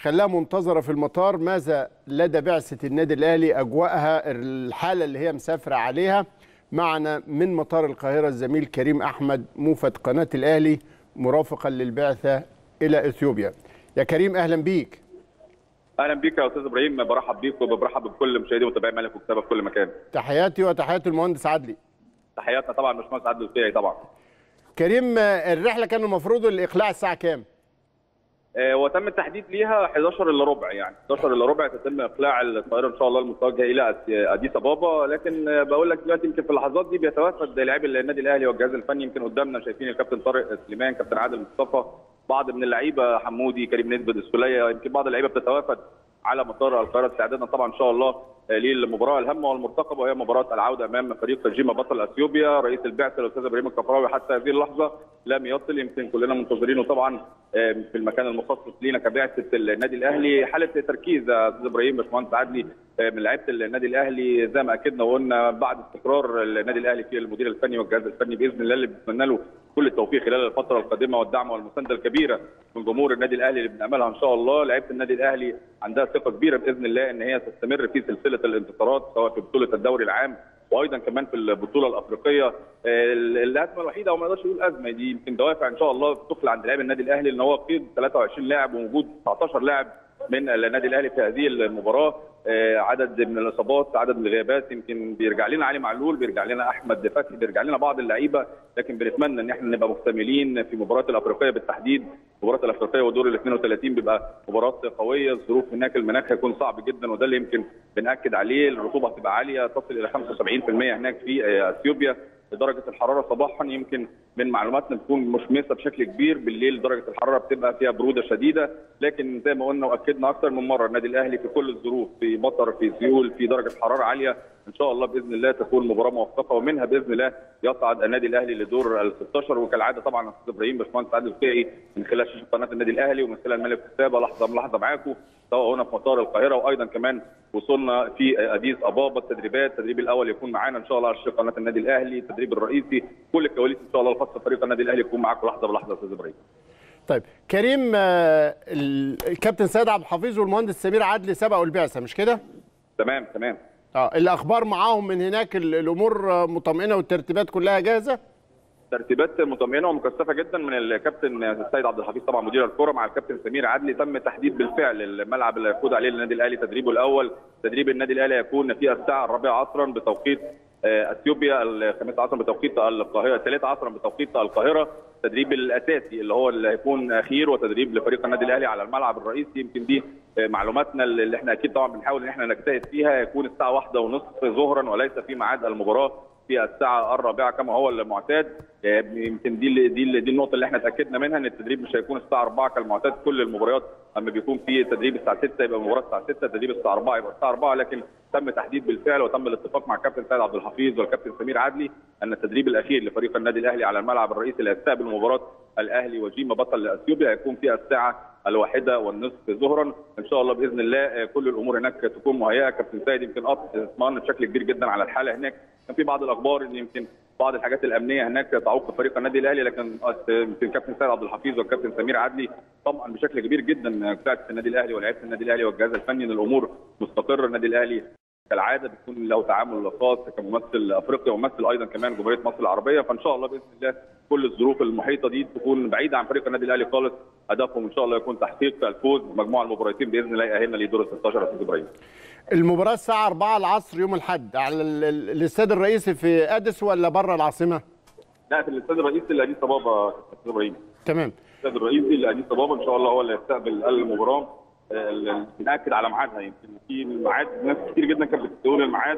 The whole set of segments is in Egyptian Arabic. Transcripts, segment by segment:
خلاها منتظره في المطار ماذا لدى بعثه النادي الاهلي اجواءها الحاله اللي هي مسافره عليها معنا من مطار القاهره الزميل كريم احمد موفد قناه الاهلي مرافقا للبعثه الى اثيوبيا يا كريم اهلا بيك اهلا بيك يا استاذ ابراهيم برحب بيك وبرحب بكل مشاهدي ومتابعي ملك وكتابه في كل مكان تحياتي وتحيات المهندس عدلي تحياتنا طبعا باشمهندس عدلي الفيعي طبعا كريم الرحله كان المفروض الاقلاع الساعه كام آه وتم التحديد ليها 11 الا ربع يعني 11 الا ربع تتم اقلاع الطائره ان شاء الله المتوجهه الى اديس ابابا لكن آه بقول لك دلوقتي يمكن في اللحظات دي بيتوافد لاعبي النادي الاهلي والجهاز الفني يمكن قدامنا شايفين الكابتن طارق سليمان كابتن عادل مصطفى بعض من اللعيبه حمودي كريم نسبه السوليه يمكن بعض اللعيبه بتتوافد على مطار القاهره استعدادا طبعا ان شاء الله للمباراه الهامه والمرتقبه وهي مباراه العوده امام فريق جيما بطل اثيوبيا رئيس البعثه الاستاذ ابراهيم الكفراوي حتى هذه اللحظه لم يصل يمكن كلنا منتظرينه طبعا في المكان المخصص لينا كبعثه النادي الاهلي حاله تركيز يا استاذ ابراهيم باشمهندس عدلي من لعيبه النادي الاهلي زي ما اكدنا وقلنا بعد استقرار النادي الاهلي في المدير الفني والجهاز الفني باذن الله اللي بنتمنى له كل التوفيق خلال الفتره القادمه والدعم والمسانده الكبيره من جمهور النادي الاهلي اللي بناملها ان شاء الله لعيبه النادي الاهلي عندها ثقه كبيره باذن الله ان هي تستمر في سلسله الانتصارات سواء في بطوله الدوري العام وايضا كمان في البطوله الافريقيه الازمه الوحيده او ما نقدرش نقول ازمه دي يمكن دوافع ان شاء الله تخلى عند لاعبي النادي الاهلي ان هو قيد 23 لاعب ووجود 19 لاعب من النادي الاهلي في هذه المباراه عدد من الاصابات عدد من الغيابات يمكن بيرجع لنا علي معلول بيرجع لنا احمد فتحي بيرجع لنا بعض اللعيبه لكن بنتمنى ان احنا نبقى مكتملين في مباراه الافريقيه بالتحديد مباراه الافريقيه ودور ال 32 بيبقى مباراه قويه الظروف هناك المناخ هيكون صعب جدا وده اللي يمكن بناكد عليه الرطوبه هتبقى عاليه تصل الى 75% هناك في اثيوبيا درجه الحراره صباحا يمكن من معلوماتنا بتكون مشمسه بشكل كبير بالليل درجه الحراره بتبقى فيها بروده شديده لكن زي ما قلنا واكدنا اكثر من مره النادي الاهلي في كل الظروف في مطر في سيول في درجه حراره عاليه ان شاء الله باذن الله تكون مباراه موفقه ومنها باذن الله يصعد النادي الاهلي لدور ال 16 وكالعاده طبعا استاذ ابراهيم باشمهندس عادل الفقي من خلال شاشه قناه النادي الاهلي ومن خلال ملك كتابه لحظه بلحظه معاكم سواء هنا في مطار القاهره وايضا كمان وصلنا في اديس ابابا التدريبات التدريب الاول يكون معانا ان شاء الله على شاشه قناه النادي الاهلي التدريب الرئيسي كل الكواليس ان شاء الله الخاصه بفريق النادي الاهلي يكون معاكم لحظه بلحظه استاذ ابراهيم طيب كريم الكابتن سيد عبد الحفيظ والمهندس سمير عدلي سبقوا البعثه مش كده؟ تمام تمام اه الاخبار معاهم من هناك الامور مطمئنه والترتيبات كلها جاهزه؟ ترتيبات مطمئنه ومكثفه جدا من الكابتن السيد عبد الحفيظ طبعا مدير الكره مع الكابتن سمير عدلي تم تحديد بالفعل الملعب اللي هيقود عليه النادي الاهلي تدريبه الاول تدريب النادي الاهلي هيكون في الساعه الرابعه عصرا بتوقيت اثيوبيا الخامسه عصرا بتوقيت القاهره الثالثه عصرا بتوقيت القاهره التدريب الاساسي اللي هو اللي هيكون اخير وتدريب لفريق النادي الاهلي على الملعب الرئيسي يمكن دي معلوماتنا اللي احنا اكيد طبعا بنحاول ان احنا نجتهد فيها يكون الساعه واحدة ونصف ظهرا وليس في ميعاد المباراه في الساعه الرابعه كما هو المعتاد يمكن دي دي دي النقطه اللي احنا اتاكدنا منها ان التدريب مش هيكون الساعه 4 كالمعتاد كل المباريات اما بيكون في تدريب الساعه 6 يبقى المباراه الساعه 6 تدريب الساعه 4 يبقى الساعه 4 لكن تم تحديد بالفعل وتم الاتفاق مع الكابتن سيد عبد الحفيظ والكابتن سمير عدلي ان التدريب الاخير لفريق النادي الاهلي على الملعب الرئيسي اللي هيستقبل مباراه الاهلي وجيما بطل اثيوبيا هيكون في الساعه الواحده والنصف ظهرا ان شاء الله باذن الله كل الامور هناك تكون مهيئه كابتن سيد يمكن اطمئن بشكل كبير جدا على الحاله هناك كان في بعض الاخبار ان يمكن بعض الحاجات الامنيه هناك تعوق فريق النادي الاهلي لكن يمكن كابتن سيد عبد الحفيظ والكابتن سمير عدلي طبعا بشكل كبير جدا بتاعه النادي الاهلي ولاعيبه النادي الاهلي والجهاز الفني ان الامور مستقره النادي الاهلي كالعاده بيكون له تعامل خاص كممثل افريقيا وممثل ايضا كمان جمهوريه مصر العربيه فان شاء الله باذن الله كل الظروف المحيطه دي تكون بعيده عن فريق النادي الاهلي خالص هدفهم ان شاء الله يكون تحقيق الفوز بمجموعه المباراتين باذن الله يأهلنا لدور ال 16 استاذ ابراهيم. المباراه الساعه 4 العصر يوم الاحد على الاستاد الرئيسي في اديس ولا بره العاصمه؟ لا في الاستاد الرئيسي لاديس ابابا استاذ ابراهيم. تمام. الاستاد الرئيسي لاديس ابابا ان شاء الله هو اللي هيستقبل المباراه بنأكد على ميعادها يمكن في ميعاد ناس كتير جدا كانت بتقول الميعاد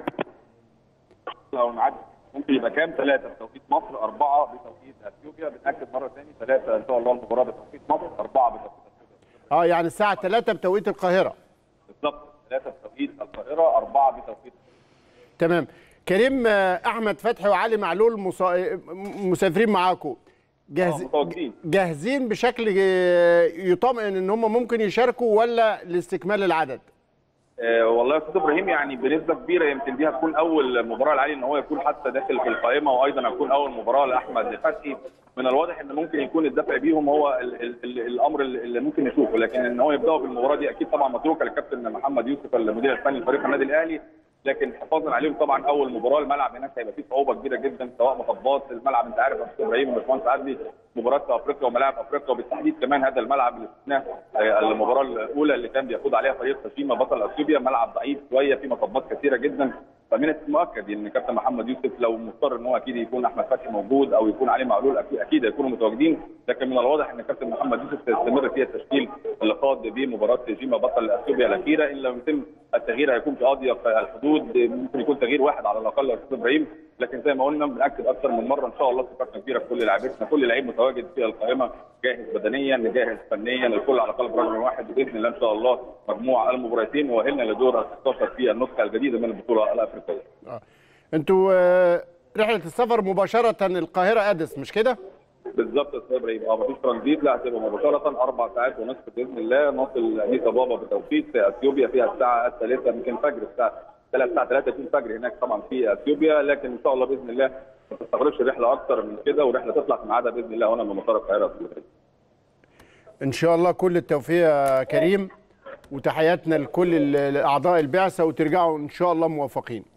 لو الميعاد ممكن يبقى كام؟ ثلاثة بتوقيت مصر، أربعة بتوقيت أثيوبيا، بنأكد مرة ثاني ثلاثة إن شاء الله المباراة بتوقيت مصر، أربعة بتوقيت أثيوبيا. اه يعني الساعة 3 بتوقيت القاهرة. بالظبط، ثلاثة بتوقيت القاهرة، أربعة بتوقيت تمام. كريم أحمد فتحي وعلي معلول مصا... مسافرين معاكم. جاهز... جاهزين بشكل يطمئن ان هم ممكن يشاركوا ولا لاستكمال العدد؟ آه والله يا استاذ ابراهيم يعني بنسبه كبيره يمكن دي هتكون اول مباراه لعلي ان هو يكون حتى داخل في القائمه وايضا هتكون اول مباراه لاحمد فتحي من الواضح ان ممكن يكون الدفع بيهم هو ال ال ال الامر اللي ممكن نشوفه لكن ان هو يبداوا بالمباراه دي اكيد طبعا متروكه للكابتن محمد يوسف المدير الفني لفريق النادي الاهلي لكن حفاظا عليهم طبعا اول مباراه الملعب هناك هيبقى فيه صعوبه كبيره جدا سواء مطبات الملعب انت عارف يا استاذ ابراهيم وباشمهندس عدلي مباراه في افريقيا وملاعب افريقيا وبالتحديد كمان هذا الملعب اللي شفناه المباراه الاولى اللي كان بيفوز عليها فريق تشيما بطل اثيوبيا ملعب ضعيف شويه فيه مطبات كثيره جدا فمن المؤكد ان كابتن محمد يوسف لو مضطر ان هو اكيد يكون احمد فتحي موجود او يكون عليه معلول اكيد اكيد هيكونوا متواجدين لكن من الواضح ان كابتن محمد يوسف سيستمر في التشكيل اللي قاد به مباراه جيما بطل اثيوبيا الاخيره ان لم يتم التغيير هيكون في اضيق الحدود ممكن يكون تغيير واحد على الاقل يا استاذ ابراهيم لكن زي ما قلنا بناكد اكثر من مره ان شاء الله ثقتنا كبيره في كل لاعبتنا كل لعيب متواجد في القائمه جاهز بدنيا جاهز فنيا الكل على قلب رجل واحد باذن الله ان شاء الله مجموع المباراتين وأهلنا لدور ال 16 في النسخه الجديده من البطوله الافريقيه. آه. انتوا آه رحله السفر مباشره القاهره ادس مش كده؟ بالظبط يا استاذ ابراهيم اه مفيش ترانزيت لا هتبقى مباشره اربع ساعات ونصف باذن الله نصل اديس ابابا بتوقيت اثيوبيا فيها الساعه الثالثه يمكن فجر الساعه 3 الساعه 3 يكون فجر هناك طبعا في اثيوبيا لكن ان شاء الله باذن الله ما تستغرقش الرحله اكثر من كده ورحله تطلع في ميعادها باذن الله هنا من مطار القاهره ان شاء الله كل التوفيق يا كريم وتحياتنا لكل اعضاء البعثه وترجعوا ان شاء الله موفقين